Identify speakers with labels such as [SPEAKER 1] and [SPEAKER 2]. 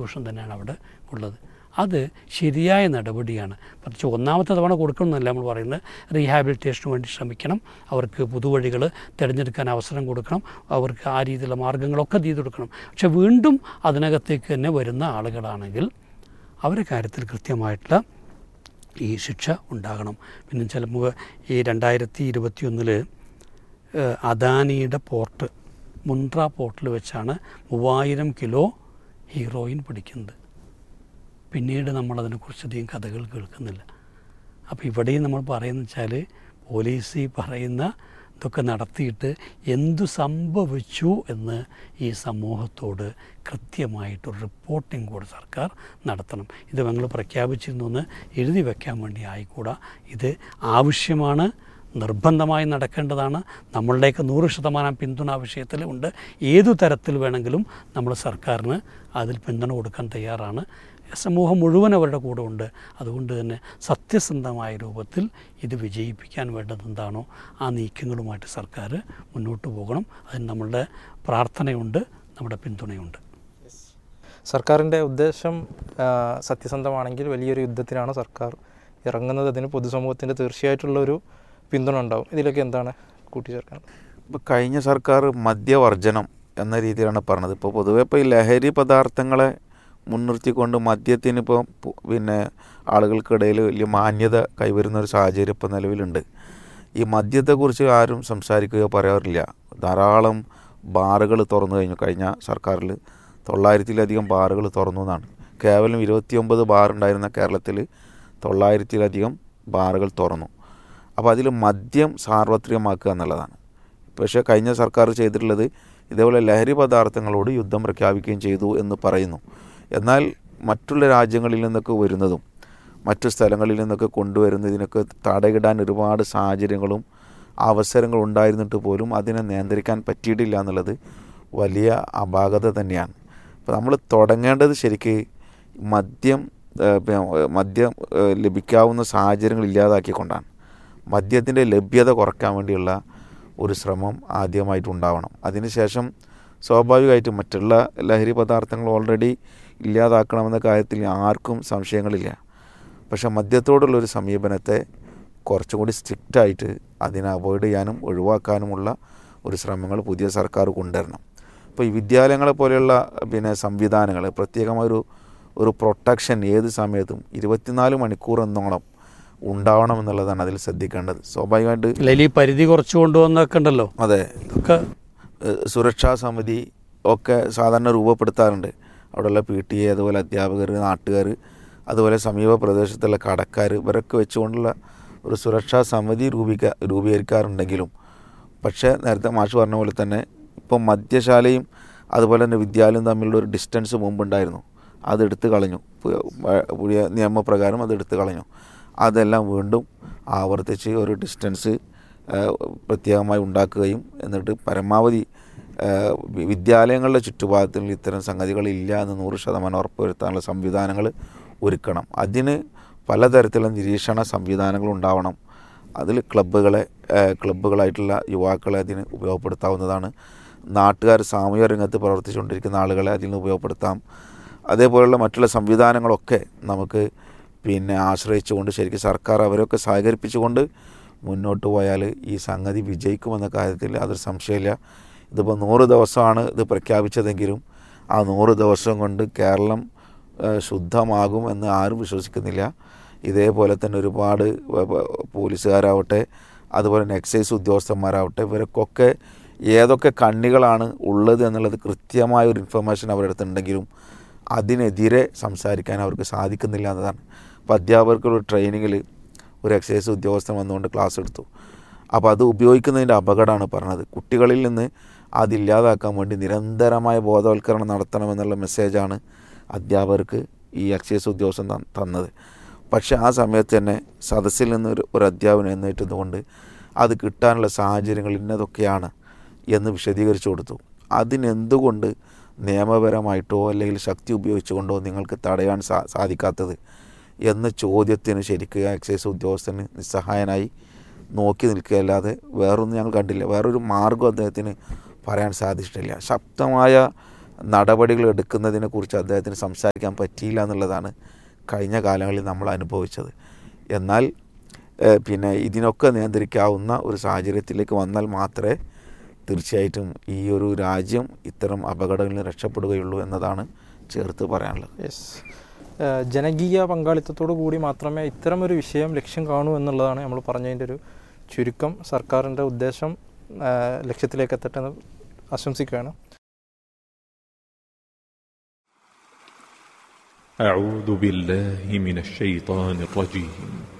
[SPEAKER 1] prosecution തന്നെയാണ് അവിടെ ഉള്ളത് അത് ശരിയായ നടപടിയാണ് പ്രത്യേകിച്ച് ഒന്നാമത്തെ തവണ കൊടുക്കണമെന്നല്ല നമ്മൾ പറയുന്നത് റീഹാബിലിറ്റേഷന് വേണ്ടി ശ്രമിക്കണം അവർക്ക് പുതുവഴികൾ തിരഞ്ഞെടുക്കാൻ അവസരം കൊടുക്കണം അവർക്ക് ആ രീതിയിലുള്ള മാർഗ്ഗങ്ങളൊക്കെ ചെയ്തു കൊടുക്കണം പക്ഷെ വീണ്ടും അതിനകത്തേക്ക് തന്നെ വരുന്ന ആളുകളാണെങ്കിൽ അവരുടെ കാര്യത്തിൽ കൃത്യമായിട്ടുള്ള ഈ ശിക്ഷ ഉണ്ടാകണം പിന്നെ ചിലപ്പോൾ ഈ രണ്ടായിരത്തി ഇരുപത്തിയൊന്നിൽ അദാനിയുടെ പോർട്ട് മുണ്ട്ര പോർട്ടിൽ വെച്ചാണ് മൂവായിരം കിലോ ഹീറോയിൻ പിടിക്കുന്നത് പിന്നീട് നമ്മളതിനെക്കുറിച്ച് അധികം കഥകൾ കേൾക്കുന്നില്ല അപ്പോൾ ഇവിടെയും നമ്മൾ പറയുന്ന വെച്ചാൽ പോലീസ് ഈ പറയുന്ന ഇതൊക്കെ നടത്തിയിട്ട് എന്തു സംഭവിച്ചു എന്ന് ഈ സമൂഹത്തോട് കൃത്യമായിട്ടൊരു റിപ്പോർട്ടിംഗ് കൂടെ സർക്കാർ നടത്തണം ഇത് ഞങ്ങൾ പ്രഖ്യാപിച്ചിരുന്നു എന്ന് എഴുതി വെക്കാൻ വേണ്ടി ആയിക്കൂടാ ഇത് ആവശ്യമാണ് നിർബന്ധമായി നടക്കേണ്ടതാണ് നമ്മളുടെയൊക്കെ നൂറ് ശതമാനം പിന്തുണ ആ വിഷയത്തിൽ ഉണ്ട് ഏതു തരത്തിൽ വേണമെങ്കിലും നമ്മൾ സർക്കാരിന് അതിൽ പിന്തുണ കൊടുക്കാൻ തയ്യാറാണ് സമൂഹം മുഴുവൻ അവരുടെ കൂടെ ഉണ്ട് അതുകൊണ്ട് തന്നെ സത്യസന്ധമായ രൂപത്തിൽ ഇത് വിജയിപ്പിക്കാൻ വേണ്ടത് എന്താണോ ആ നീക്കങ്ങളുമായിട്ട് സർക്കാർ മുന്നോട്ട് പോകണം അതിന് നമ്മളുടെ പ്രാർത്ഥനയുണ്ട് നമ്മുടെ പിന്തുണയുണ്ട്
[SPEAKER 2] സർക്കാരിൻ്റെ ഉദ്ദേശം ആ, സത്യസന്ധമാണെങ്കിൽ വലിയൊരു യുദ്ധത്തിനാണ് സർക്കാർ ഇറങ്ങുന്നത് അതിന് പൊതുസമൂഹത്തിൻ്റെ തീർച്ചയായിട്ടുള്ള ഒരു പിന്തുണ ഉണ്ടാവും ഇതിലൊക്കെ എന്താണ് കൂട്ടിച്ചേർക്കാൻ
[SPEAKER 3] ഇപ്പോൾ കഴിഞ്ഞ സർക്കാർ മദ്യവർജനം എന്ന രീതിയിലാണ് പറഞ്ഞത് ഇപ്പോൾ പൊതുവെ ഇപ്പോൾ ഈ ലഹരി പദാർത്ഥങ്ങളെ മുൻനിർത്തിക്കൊണ്ട് മദ്യത്തിന് ഇപ്പോൾ പു- പിന്നെ ആളുകൾക്കിടയിൽ വലിയ മാന്യത കൈവരുന്ന ഒരു സാഹചര്യം ഇപ്പോൾ നിലവിലുണ്ട് ഈ മദ്യത്തെക്കുറിച്ച് ആരും സംസാരിക്കുകയോ പറയാറില്ല ധാരാളം ബാറുകൾ തുറന്നു കഴിഞ്ഞു കഴിഞ്ഞ സർക്കാരിൽ തൊള്ളായിരത്തിലധികം ബാറുകൾ തുറന്നു എന്നാണ് കേവലം ഇരുപത്തിയൊമ്പത് ബാർ ഉണ്ടായിരുന്ന കേരളത്തിൽ തൊള്ളായിരത്തിലധികം ബാറുകൾ തുറന്നു അപ്പോൾ അതിൽ മദ്യം സാർവത്രികമാക്കുക എന്നുള്ളതാണ് പക്ഷേ കഴിഞ്ഞ സർക്കാർ ചെയ്തിട്ടുള്ളത് ഇതേപോലെ ലഹരി പദാർത്ഥങ്ങളോട് യുദ്ധം പ്രഖ്യാപിക്കുകയും ചെയ്തു എന്ന് പറയുന്നു എന്നാൽ മറ്റുള്ള രാജ്യങ്ങളിൽ നിന്നൊക്കെ വരുന്നതും മറ്റു സ്ഥലങ്ങളിൽ നിന്നൊക്കെ കൊണ്ടുവരുന്നതിനൊക്കെ തടയിടാൻ ഒരുപാട് സാഹചര്യങ്ങളും അവസരങ്ങളും ഉണ്ടായിരുന്നിട്ട് പോലും അതിനെ നിയന്ത്രിക്കാൻ പറ്റിയിട്ടില്ല എന്നുള്ളത് വലിയ അപാകത തന്നെയാണ് അപ്പോൾ നമ്മൾ തുടങ്ങേണ്ടത് ശരിക്ക് മദ്യം ഏഹ്, പിന്നെ, ഏഹ്, മദ്യം ഏഹ്, ലഭിക്കാവുന്ന സാഹചര്യങ്ങൾ ഇല്ലാതാക്കിക്കൊണ്ടാണ് മദ്യത്തിൻ്റെ ലഭ്യത കുറയ്ക്കാൻ വേണ്ടിയുള്ള ഒരു ശ്രമം ആദ്യമായിട്ടുണ്ടാവണം അതിനുശേഷം സ്വാഭാവികമായിട്ടും മറ്റുള്ള ലഹരി പദാർത്ഥങ്ങൾ ഓൾറെഡി ഇല്ലാതാക്കണമെന്ന കാര്യത്തിൽ ആർക്കും സംശയങ്ങളില്ല പക്ഷേ മദ്യത്തോടുള്ളൊരു സമീപനത്തെ കുറച്ചും കൂടി സ്ട്രിക്റ്റായിട്ട് അതിനെ അവോയ്ഡ് ചെയ്യാനും ഒഴിവാക്കാനുമുള്ള ഒരു ശ്രമങ്ങൾ പുതിയ സർക്കാർ കൊണ്ടുവരണം ഇപ്പോൾ ഈ വിദ്യാലയങ്ങളെ പോലെയുള്ള പിന്നെ സംവിധാനങ്ങൾ പ്രത്യേകമായൊരു ഒരു പ്രൊട്ടക്ഷൻ ഏത് സമയത്തും ഇരുപത്തിനാല് മണിക്കൂർ എന്നോളം ഉണ്ടാവണം എന്നുള്ളതാണ് അതിൽ ശ്രദ്ധിക്കേണ്ടത് സ്വാഭാവികമായിട്ട്
[SPEAKER 1] അല്ലെങ്കിൽ ഈ പരിധി കുറച്ച് കൊണ്ടുവന്നൊക്കെ ഉണ്ടല്ലോ
[SPEAKER 3] അതെ
[SPEAKER 1] ഇതൊക്കെ
[SPEAKER 3] ഏഹ് സുരക്ഷാ സമിതി ഒക്കെ സാധാരണ രൂപപ്പെടുത്താറുണ്ട് അവിടെയുള്ള പി ടി എ അതുപോലെ അധ്യാപകർ നാട്ടുകാർ അതുപോലെ സമീപ പ്രദേശത്തുള്ള കടക്കാർ ഇവരൊക്കെ വെച്ചുകൊണ്ടുള്ള ഒരു സുരക്ഷാ സമിതി രൂപീക രൂപീകരിക്കാറുണ്ടെങ്കിലും പക്ഷേ നേരത്തെ മാഷ് പറഞ്ഞ പോലെ തന്നെ ഇപ്പം മദ്യശാലയും അതുപോലെ തന്നെ വിദ്യാലയം തമ്മിലുള്ള ഒരു ഡിസ്റ്റൻസ് മുമ്പുണ്ടായിരുന്നു അത് എടുത്തു കളഞ്ഞു പു- വ- പുതിയ നിയമപ്രകാരം അത് എടുത്തു കളഞ്ഞു അതെല്ലാം വീണ്ടും ആവർത്തിച്ച് ഒരു ഡിസ്റ്റൻസ് പ്രത്യേകമായി ഉണ്ടാക്കുകയും എന്നിട്ട് പരമാവധി ആ, വി- വിദ്യാലയങ്ങളുടെ ചുറ്റുപാടത്തിൽ ഇത്തരം സംഗതികളില്ല എന്ന് നൂറ് ശതമാനം ഉറപ്പുവരുത്താനുള്ള സംവിധാനങ്ങൾ ഒരുക്കണം അതിന് പലതരത്തിലുള്ള നിരീക്ഷണ സംവിധാനങ്ങൾ ഉണ്ടാവണം അതിൽ ക്ലബ്ബുകളെ ആ, ക്ലബ്ബുകളായിട്ടുള്ള യുവാക്കളെ അതിന് ഉപയോഗപ്പെടുത്താവുന്നതാണ് നാട്ടുകാർ സാമൂഹ്യ രംഗത്ത് പ്രവർത്തിച്ചുകൊണ്ടിരിക്കുന്ന ആളുകളെ അതിന് ഉപയോഗപ്പെടുത്താം അതേപോലെയുള്ള മറ്റുള്ള സംവിധാനങ്ങളൊക്കെ നമുക്ക് പിന്നെ ആശ്രയിച്ചുകൊണ്ട് ശരിക്കും സർക്കാർ അവരൊക്കെ സഹകരിപ്പിച്ചുകൊണ്ട് മുന്നോട്ട് പോയാൽ ഈ സംഗതി വിജയിക്കുമെന്ന കാര്യത്തിൽ അതൊരു സംശയമില്ല ഇതിപ്പോൾ നൂറ് ദിവസമാണ് ഇത് പ്രഖ്യാപിച്ചതെങ്കിലും ആ നൂറ് ദിവസം കൊണ്ട് കേരളം ആ, ശുദ്ധമാകും എന്ന് ആരും വിശ്വസിക്കുന്നില്ല ഇതേപോലെ തന്നെ ഒരുപാട് വ- വ- പോലീസുകാരാവട്ടെ അതുപോലെ തന്നെ എക്സൈസ് ഉദ്യോഗസ്ഥന്മാരാവട്ടെ ഇവർക്കൊക്കെ ഏതൊക്കെ കണ്ണികളാണ് ഉള്ളത് എന്നുള്ളത് കൃത്യമായ ഒരു ഇൻഫർമേഷൻ അവരുടെ അടുത്തുണ്ടെങ്കിലും അതിനെതിരെ സംസാരിക്കാൻ അവർക്ക് സാധിക്കുന്നില്ല എന്നതാണ് അപ്പോൾ അധ്യാപകർക്കൊരു ട്രെയിനിങ്ങിൽ ഒരു എക്സൈസ് ഉദ്യോഗസ്ഥൻ വന്നുകൊണ്ട് ക്ലാസ് എടുത്തു അപ്പോൾ അത് ഉപയോഗിക്കുന്നതിൻ്റെ അപകടമാണ് പറഞ്ഞത് കുട്ടികളിൽ നിന്ന് അതില്ലാതാക്കാൻ വേണ്ടി നിരന്തരമായ ബോധവൽക്കരണം നടത്തണമെന്നുള്ള മെസ്സേജാണ് അധ്യാപകർക്ക് ഈ എക്സൈസ് ഉദ്യോഗസ്ഥൻ തന്ന- തന്നത് പക്ഷേ ആ സമയത്ത് തന്നെ സദസ്സിൽ നിന്ന് ഒരു ഒരു അധ്യാപനം എന്നേറ്റതുകൊണ്ട് അത് കിട്ടാനുള്ള സാഹചര്യങ്ങൾ ഇന്നതൊക്കെയാണ് എന്ന് വിശദീകരിച്ചു കൊടുത്തു അതിനെന്തുകൊണ്ട് നിയമപരമായിട്ടോ അല്ലെങ്കിൽ ശക്തി ഉപയോഗിച്ചുകൊണ്ടോ നിങ്ങൾക്ക് തടയാൻ സാ സാധിക്കാത്തത് എന്ന ചോദ്യത്തിന് ശരിക്കും ആ എക്സൈസ് ഉദ്യോഗസ്ഥന് നിസ്സഹായനായി നോക്കി നിൽക്കുകയല്ലാതെ വേറൊന്നും ഞങ്ങൾ കണ്ടില്ല വേറൊരു മാർഗ്ഗം അദ്ദേഹത്തിന് പറയാൻ സാധിച്ചിട്ടില്ല ശക്തമായ നടപടികൾ എടുക്കുന്നതിനെ കുറിച്ച് അദ്ദേഹത്തിന് സംസാരിക്കാൻ പറ്റിയില്ല എന്നുള്ളതാണ് കഴിഞ്ഞ കാലങ്ങളിൽ നമ്മൾ അനുഭവിച്ചത് എന്നാൽ ഏഹ്, പിന്നെ ഇതിനൊക്കെ നിയന്ത്രിക്കാവുന്ന ഒരു സാഹചര്യത്തിലേക്ക് വന്നാൽ മാത്രമേ തീർച്ചയായിട്ടും ഈ ഒരു രാജ്യം ഇത്തരം അപകടങ്ങളിൽ നിന്ന് രക്ഷപ്പെടുകയുള്ളൂ എന്നതാണ് ചേർത്ത് പറയാനുള്ളത്
[SPEAKER 2] യെസ് ജനകീയ പങ്കാളിത്തത്തോടു കൂടി മാത്രമേ ഇത്തരം ഒരു വിഷയം ലക്ഷ്യം കാണൂ എന്നുള്ളതാണ് നമ്മൾ പറഞ്ഞതിൻ്റെ ഒരു ചുരുക്കം സർക്കാരിൻ്റെ ഉദ്ദേശം ആ, ലക്ഷ്യത്തിലേക്ക് എത്തട്ടെ എന്ന് ആശംസിക്കുകയാണ്
[SPEAKER 4] أعوذ بالله من الشيطان الرجيم